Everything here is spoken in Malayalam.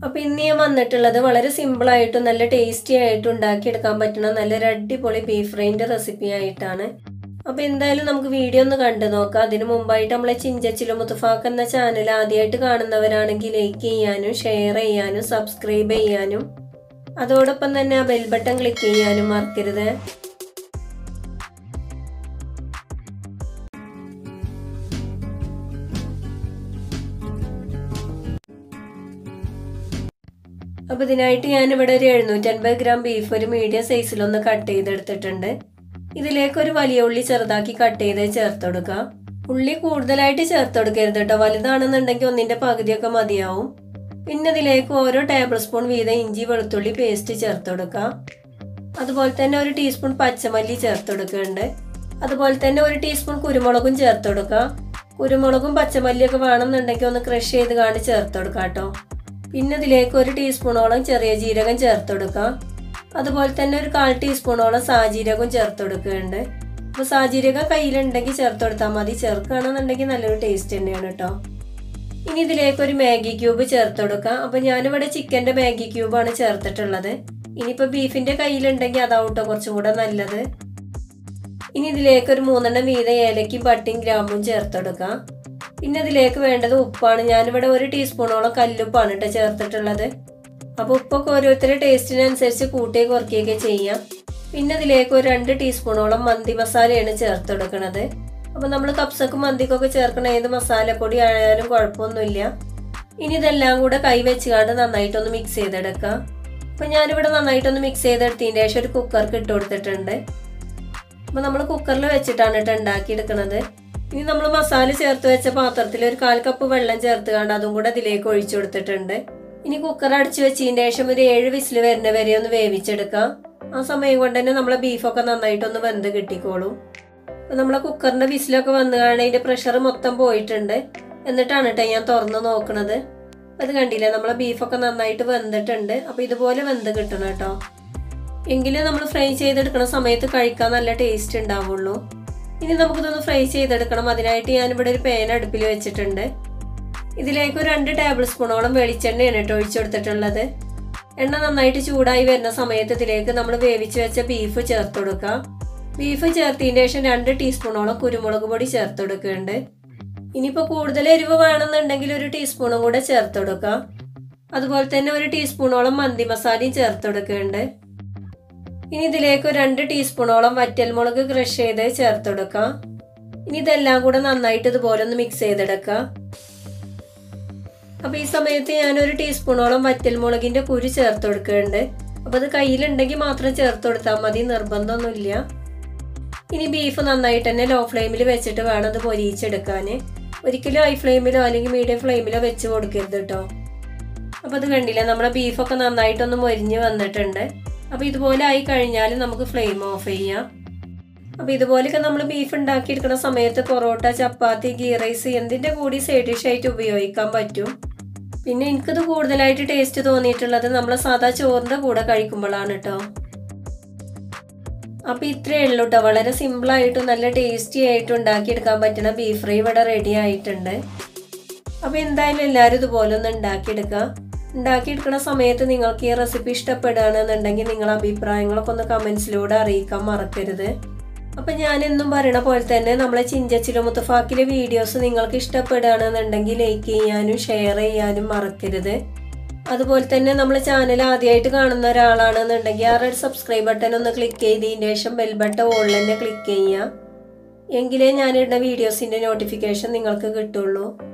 അപ്പോൾ ഇന്ന് ഞാൻ വന്നിട്ടുള്ളത് വളരെ സിമ്പിളായിട്ടും നല്ല ടേസ്റ്റി ആയിട്ടും ഉണ്ടാക്കിയെടുക്കാൻ പറ്റുന്ന നല്ലൊരു അടിപൊളി ബീഫ് ഫ്രൈൻ്റെ റെസിപ്പി ആയിട്ടാണ് അപ്പോൾ എന്തായാലും നമുക്ക് വീഡിയോ ഒന്ന് കണ്ടു നോക്കാം അതിന് മുമ്പായിട്ട് നമ്മളെ ചിഞ്ചച്ചിലും മുത്തുഫാക്ക് എന്ന ചാനൽ ആദ്യമായിട്ട് കാണുന്നവരാണെങ്കിൽ ലൈക്ക് ചെയ്യാനും ഷെയർ ചെയ്യാനും സബ്സ്ക്രൈബ് ചെയ്യാനും അതോടൊപ്പം തന്നെ ആ ബെൽ ബട്ടൺ ക്ലിക്ക് ചെയ്യാനും മറക്കരുത് അപ്പോൾ ഇതിനായിട്ട് ഞാനിവിടെ ഒരു എഴുന്നൂറ്റൻപത് ഗ്രാം ബീഫ് ഒരു മീഡിയം സൈസിലൊന്ന് കട്ട് ചെയ്തെടുത്തിട്ടുണ്ട് ഇതിലേക്ക് ഒരു വലിയ ഉള്ളി ചെറുതാക്കി കട്ട് ചെയ്ത് ചേർത്ത് കൊടുക്കുക ഉള്ളി കൂടുതലായിട്ട് ചേർത്ത് കൊടുക്കരുത് കേട്ടോ വലുതാണെന്നുണ്ടെങ്കിൽ ഒന്നിൻ്റെ പകുതിയൊക്കെ മതിയാവും പിന്നെ ഇതിലേക്ക് ഓരോ ടേബിൾ സ്പൂൺ വീതം ഇഞ്ചി വെളുത്തുള്ളി പേസ്റ്റ് ചേർത്ത് കൊടുക്കുക അതുപോലെ തന്നെ ഒരു ടീസ്പൂൺ പച്ചമല്ലി ചേർത്ത് കൊടുക്കുന്നുണ്ട് അതുപോലെ തന്നെ ഒരു ടീസ്പൂൺ കുരുമുളകും ചേർത്ത് കൊടുക്കുക കുരുമുളകും പച്ചമല്ലിയൊക്കെ വേണമെന്നുണ്ടെങ്കിൽ ഒന്ന് ക്രഷ് ചെയ്ത് കാണി ചേർത്ത് കൊടുക്കാം കേട്ടോ പിന്നെ ഇതിലേക്ക് ഒരു ടീസ്പൂണോളം ചെറിയ ജീരകം ചേർത്ത് കൊടുക്കാം അതുപോലെ തന്നെ ഒരു കാൽ ടീസ്പൂണോളം സാജീരകവും ചേർത്ത് കൊടുക്കുന്നുണ്ട് അപ്പോൾ സാജീരകം കയ്യിലുണ്ടെങ്കിൽ ചേർത്ത് കൊടുത്താൽ മതി ചേർക്കുകയാണെന്നുണ്ടെങ്കിൽ നല്ലൊരു ടേസ്റ്റ് തന്നെയാണ് കേട്ടോ ഇനി ഇതിലേക്ക് ഒരു മാഗി ക്യൂബ് ചേർത്ത് കൊടുക്കാം അപ്പോൾ ഞാനിവിടെ ചിക്കൻ്റെ മാഗി ക്യൂബാണ് ചേർത്തിട്ടുള്ളത് ഇനിയിപ്പോൾ ബീഫിൻ്റെ കയ്യിലുണ്ടെങ്കിൽ അതാവട്ടോ കുറച്ചും കൂടെ നല്ലത് ഇനി ഇതിലേക്ക് ഒരു മൂന്നെണ്ണം വീതം ഏലക്കും പട്ടിയും ഗ്രാമ്പും ചേർത്ത് കൊടുക്കാം പിന്നെ ഇതിലേക്ക് വേണ്ടത് ഉപ്പാണ് ഞാനിവിടെ ഒരു ടീസ്പൂണോളം കല്ലുപ്പാണ് കേട്ടോ ചേർത്തിട്ടുള്ളത് അപ്പോൾ ഉപ്പൊക്കെ ഓരോരുത്തരുടെ ടേസ്റ്റിനനുസരിച്ച് കൂട്ടിയെ കുറയ്ക്കുകയൊക്കെ ചെയ്യാം പിന്നെ ഇതിലേക്ക് ഒരു രണ്ട് ടീസ്പൂണോളം മന്തി മസാലയാണ് ചേർത്ത് കൊടുക്കുന്നത് അപ്പോൾ നമ്മൾ കപ്സക്കും മന്തിക്കൊക്കെ ചേർക്കണ ഏത് മസാലപ്പൊടി ആയാലും കുഴപ്പമൊന്നുമില്ല ഇനി ഇതെല്ലാം കൂടെ കൈ വെച്ചുകൊണ്ട് നന്നായിട്ടൊന്ന് മിക്സ് ചെയ്തെടുക്കാം അപ്പോൾ ഞാനിവിടെ നന്നായിട്ടൊന്ന് മിക്സ് ചെയ്തെടുത്തതിൻ്റെ ശേഷം ഒരു കുക്കർക്ക് ഇട്ട് കൊടുത്തിട്ടുണ്ട് അപ്പോൾ നമ്മൾ കുക്കറിൽ വെച്ചിട്ടാണ് കേട്ടോ ഉണ്ടാക്കിയെടുക്കുന്നത് ഇനി നമ്മൾ മസാല ചേർത്ത് വെച്ച പാത്രത്തിൽ ഒരു കാൽ കപ്പ് വെള്ളം ചേർത്ത് കണ്ട് അതും കൂടെ അതിലേക്ക് ഒഴിച്ചു കൊടുത്തിട്ടുണ്ട് ഇനി കുക്കർ അടച്ചു വെച്ചതിന് ശേഷം ഒരു ഏഴ് വിസിൽ വരുന്ന വരെ ഒന്ന് വേവിച്ചെടുക്കാം ആ സമയം കൊണ്ട് തന്നെ നമ്മളെ ബീഫൊക്കെ നന്നായിട്ടൊന്ന് വെന്ത് കിട്ടിക്കോളും അപ്പോൾ നമ്മളെ കുക്കറിന്റെ വിസിലൊക്കെ വന്നു കാണാൻ അതിന്റെ പ്രഷർ മൊത്തം പോയിട്ടുണ്ട് എന്നിട്ടാണ് കേട്ടോ ഞാൻ തുറന്ന് നോക്കണത് അത് കണ്ടില്ലേ നമ്മളെ ബീഫൊക്കെ നന്നായിട്ട് വെന്തിട്ടുണ്ട് അപ്പോൾ ഇതുപോലെ വെന്ത് കിട്ടണം കേട്ടോ എങ്കിലും നമ്മൾ ഫ്രൈ ചെയ്തെടുക്കുന്ന സമയത്ത് കഴിക്കാൻ നല്ല ടേസ്റ്റ് ഉണ്ടാവുള്ളൂ ഇനി നമുക്കിതൊന്ന് ഫ്രൈ ചെയ്തെടുക്കണം അതിനായിട്ട് ഞാനിവിടെ ഒരു പേന അടുപ്പിൽ വെച്ചിട്ടുണ്ട് ഇതിലേക്ക് ഒരു രണ്ട് ടേബിൾ സ്പൂണോളം വെളിച്ചെണ്ണയാണ് കേട്ടോ ഒഴിച്ചു കൊടുത്തിട്ടുള്ളത് എണ്ണ നന്നായിട്ട് ചൂടായി വരുന്ന സമയത്ത് ഇതിലേക്ക് നമ്മൾ വേവിച്ച് വെച്ച ബീഫ് ചേർത്ത് കൊടുക്കാം ബീഫ് ചേർത്തതിന് ശേഷം രണ്ട് ടീസ്പൂണോളം കുരുമുളക് പൊടി ചേർത്ത് കൊടുക്കുന്നുണ്ട് ഇനിയിപ്പോൾ കൂടുതൽ എരിവ് വേണമെന്നുണ്ടെങ്കിൽ ഒരു ടീസ്പൂണും കൂടെ ചേർത്ത് കൊടുക്കാം അതുപോലെ തന്നെ ഒരു ടീസ്പൂണോളം മന്തി മസാലയും ചേർത്ത് കൊടുക്കുന്നുണ്ട് ഇനി ഇതിലേക്ക് രണ്ട് ടീസ്പൂണോളം വറ്റൽമുളക് ക്രഷ് ചെയ്ത് ചേർത്ത് കൊടുക്കാം ഇനി ഇതെല്ലാം കൂടെ നന്നായിട്ട് ഇതുപോലെ ഒന്ന് മിക്സ് ചെയ്തെടുക്കാം അപ്പൊ ഈ സമയത്ത് ഞാൻ ഒരു ടീസ്പൂണോളം വറ്റൽമുളകിന്റെ കുരു ചേർത്ത് കൊടുക്കുന്നുണ്ട് അപ്പൊ അത് കയ്യിലുണ്ടെങ്കിൽ മാത്രം ചേർത്ത് കൊടുത്താൽ മതി നിർബന്ധമൊന്നുമില്ല ഇനി ബീഫ് നന്നായിട്ട് തന്നെ ലോ ഫ്ലെയിമിൽ വെച്ചിട്ട് വേണം അത് പൊരിയിച്ചെടുക്കാൻ ഒരിക്കലും ഹൈ ഫ്ലെയിമിലോ അല്ലെങ്കിൽ മീഡിയം ഫ്ലെയിമിലോ വെച്ച് കൊടുക്കരുത് കേട്ടോ അപ്പൊ അത് കണ്ടില്ല നമ്മുടെ ബീഫൊക്കെ നന്നായിട്ടൊന്ന് മൊരിഞ്ഞ് വന്നിട്ടുണ്ട് അപ്പോൾ ഇതുപോലെ ആയി കഴിഞ്ഞാൽ നമുക്ക് ഫ്ലെയിം ഓഫ് ചെയ്യാം അപ്പോൾ ഇതുപോലെയൊക്കെ നമ്മൾ ബീഫ് ഉണ്ടാക്കിയെടുക്കുന്ന സമയത്ത് പൊറോട്ട ചപ്പാത്തി ഗീ റൈസ് എന്തിൻ്റെ കൂടി സൈഡ് ഡിഷ് ആയിട്ട് ഉപയോഗിക്കാൻ പറ്റും പിന്നെ എനിക്കത് കൂടുതലായിട്ട് ടേസ്റ്റ് തോന്നിയിട്ടുള്ളത് നമ്മൾ സാധാ ചോറിൻ്റെ കൂടെ കഴിക്കുമ്പോഴാണ് കേട്ടോ അപ്പോൾ ഇത്രയേ ഉള്ളൂ കേട്ടോ വളരെ സിമ്പിളായിട്ടും നല്ല ടേസ്റ്റി ആയിട്ടും ഉണ്ടാക്കിയെടുക്കാൻ പറ്റുന്ന ബീഫ് ഫ്രൈ ഇവിടെ റെഡി ആയിട്ടുണ്ട് അപ്പോൾ എന്തായാലും എല്ലാവരും ഇതുപോലെ ഒന്ന് ഉണ്ടാക്കിയെടുക്കുക ഉണ്ടാക്കിയെടുക്കുന്ന സമയത്ത് നിങ്ങൾക്ക് ഈ റെസിപ്പി ഇഷ്ടപ്പെടുകയാണെന്നുണ്ടെങ്കിൽ നിങ്ങളുടെ അഭിപ്രായങ്ങളൊക്കെ ഒന്ന് കമൻസിലൂടെ അറിയിക്കാൻ മറക്കരുത് അപ്പം ഞാൻ എന്നും പറയണ പോലെ തന്നെ നമ്മളെ ചിഞ്ചച്ചിലും മുത്തഫാക്കിലെ വീഡിയോസ് നിങ്ങൾക്ക് ഇഷ്ടപ്പെടുകയാണെന്നുണ്ടെങ്കിൽ ലൈക്ക് ചെയ്യാനും ഷെയർ ചെയ്യാനും മറക്കരുത് അതുപോലെ തന്നെ നമ്മളെ ചാനൽ ആദ്യമായിട്ട് കാണുന്ന ഒരാളാണെന്നുണ്ടെങ്കിൽ ആ റെഡ് സബ്സ്ക്രൈബ് ബട്ടൺ ഒന്ന് ക്ലിക്ക് ചെയ്തതിന് ശേഷം ബെൽ ബട്ടൺ ഓളിൽ തന്നെ ക്ലിക്ക് ചെയ്യുക എങ്കിലേ ഞാനിടുന്ന വീഡിയോസിൻ്റെ നോട്ടിഫിക്കേഷൻ നിങ്ങൾക്ക് കിട്ടുള്ളൂ